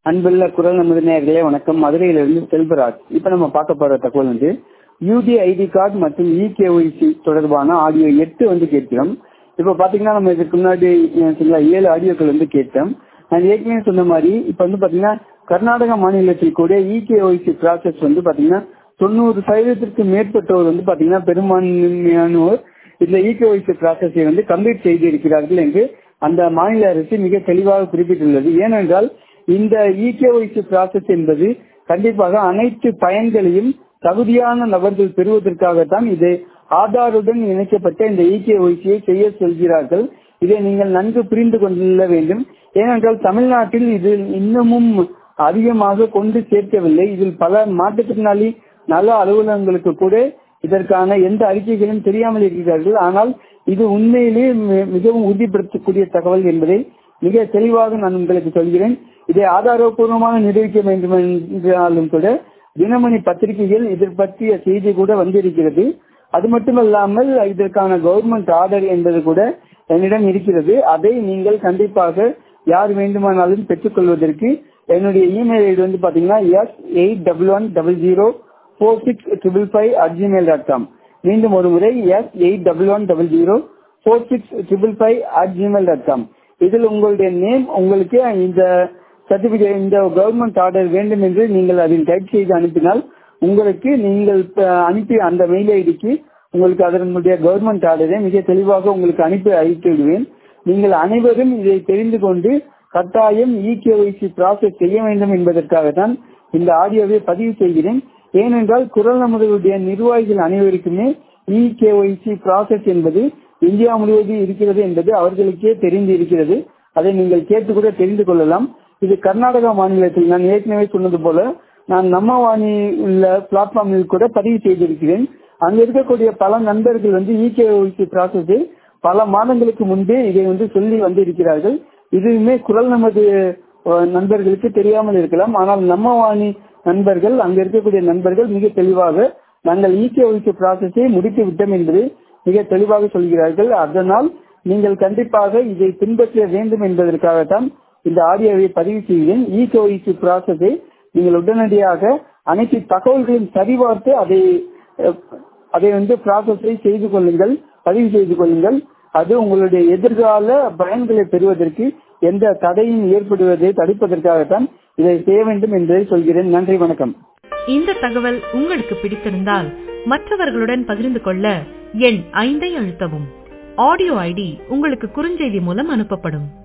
அன்புள்ள குரல் நமது நேர்களே வணக்கம் மதுரையிலிருந்து செல்வராஜ் இப்ப நம்ம பார்க்க போற தகவல் வந்து யூடி ஐடி கார்டு மற்றும் இகேஒய்சி தொடர்பான ஆடியோ எட்டு வந்து கேட்கிறோம் இப்ப பாத்தீங்கன்னா நம்ம இதுக்கு முன்னாடி சரிங்களா, ஏழு ஆடியோக்கள் வந்து கேட்டோம் நான் ஏற்கனவே சொன்ன மாதிரி இப்ப வந்து பாத்தீங்கன்னா கர்நாடக மாநிலத்தில் கூட இகேஒய்சி ப்ராசஸ் வந்து பாத்தீங்கன்னா தொண்ணூறு சதவீதத்திற்கு மேற்பட்டோர் வந்து பாத்தீங்கன்னா பெரும்பான்மையானோர் இந்த இகேஒய்சி ப்ராசஸை வந்து கம்ப்ளீட் செய்திருக்கிறார்கள் என்று அந்த மாநில அரசு மிக தெளிவாக குறிப்பிட்டுள்ளது ஏனென்றால் இந்த இகேஒய்சி ப்ராசஸ் என்பது கண்டிப்பாக அனைத்து பயன்களையும் தகுதியான நபர்கள் பெறுவதற்காகத்தான் இது ஆதாருடன் இணைக்கப்பட்ட இந்த இகேஒய்சியை செய்ய சொல்கிறார்கள் இதை நீங்கள் நன்கு புரிந்து கொள்ள வேண்டும் ஏனென்றால் தமிழ்நாட்டில் இது இன்னமும் அதிகமாக கொண்டு சேர்க்கவில்லை இதில் பல மாற்றுத்திறனாளி நல அலுவலகங்களுக்கு கூட இதற்கான எந்த அறிக்கைகளும் தெரியாமல் இருக்கிறார்கள் ஆனால் இது உண்மையிலேயே மி- மிகவும் உறுதிப்படுத்தக்கூடிய தகவல் என்பதை மிக தெளிவாக நான் உங்களுக்கு சொல்கிறேன் இதை ஆதாரப்பூர்வமாக நிரூபிக்க வேண்டும் என்றாலும் கூட தினமணி பத்திரிகைகள் இது பற்றிய செய்தி கூட வந்திருக்கிறது அது மட்டுமல்லாமல் இதற்கான கவர்மெண்ட் ஆர்டர் என்பது கூட என்னிடம் இருக்கிறது அதை நீங்கள் கண்டிப்பாக யார் வேண்டுமானாலும் பெற்றுக்கொள்வதற்கு என்னுடைய இமெயில் ஐடி வந்து பாத்தீங்கன்னா S eight double one double zero four six triple five at Gmail dot com மீண்டும் ஒரு முறை S eight double one double zero four six triple five at Gmail dot com இதில் உங்களுடைய நேம் உங்களுக்கு இந்த certificate இந்த கவர்மெண்ட் ஆர்டர் வேண்டும் என்று நீங்கள் அதில் டைப் செய்து அனுப்பினால் உங்களுக்கு நீங்கள் அஹ், அனுப்பிய அந்த மெயில் ஐடிக்கு உங்களுக்கு அதனுடைய கவர்மெண்ட் ஆர்டரை மிக தெளிவாக உங்களுக்கு அனுப்பி அழைத்து விடுவேன் நீங்கள் அனைவரும் இதை தெரிந்து கொண்டு கட்டாயம் இகேஒய்சி ப்ராசஸ் செய்ய வேண்டும் என்பதற்காகத்தான் இந்த ஆடியோவை பதிவு செய்கிறேன் ஏனென்றால் குரல் நமதுடைய நிர்வாகிகள் அனைவருக்குமே இகேஒய்சி ப்ராசஸ் என்பது இந்தியா முழுவதும் இருக்கிறது என்பது அவர்களுக்கே தெரிந்து இருக்கிறது அதை நீங்கள் கேட்டு கூட தெரிந்து கொள்ளலாம் இது கர்நாடகா மாநிலத்தில் நான் ஏற்கனவே சொன்னது போல நான் நம்ம வாணி உள்ள பிளாட்ஃபார்மில் கூட பதிவு செய்திருக்கிறேன் அங்க இருக்கக்கூடிய பல நண்பர்கள் வந்து இகேஒய்சி ப்ராசஸை பல மாதங்களுக்கு முன்பே இதை வந்து சொல்லி வந்து இருக்கிறார்கள் இதுவுமே குரல் நமது அஹ், நண்பர்களுக்கு தெரியாமல் இருக்கலாம் ஆனால் நம்ம வாணி நண்பர்கள் அங்க இருக்கக்கூடிய நண்பர்கள் மிக தெளிவாக நாங்கள் இகேஒய்சி ப்ராசஸை முடித்து விட்டோம் என்பதை மிக தெளிவாக சொல்கிறார்கள் அதனால் நீங்கள் கண்டிப்பாக இதை பின்பற்ற வேண்டும் என்பதற்காகத்தான் இந்த ஆடியோவை பதிவு செய்கிறேன் இகேஒய்சி ப்ராசஸை நீங்கள் உடனடியாக அனைத்து தகவல்களையும் சரிபார்த்து அதை அஹ், அதை வந்து ப்ராசஸை செய்து கொள்ளுங்கள் பதிவு செய்து கொள்ளுங்கள் அது உங்களுடைய எதிர்கால பயன்களை பெறுவதற்கு எந்த தடையும் ஏற்படுவதை தடுப்பதற்காகத்தான் இதை செய்ய வேண்டும் என்பதை சொல்கிறேன் நன்றி வணக்கம் இந்த தகவல் உங்களுக்கு பிடித்திருந்தால் மற்றவர்களுடன் பகிர்ந்து கொள்ள எண் ஐந்தை அழுத்தவும் ஆடியோ ஐடி உங்களுக்கு குறுஞ்செய்தி மூலம் அனுப்பப்படும்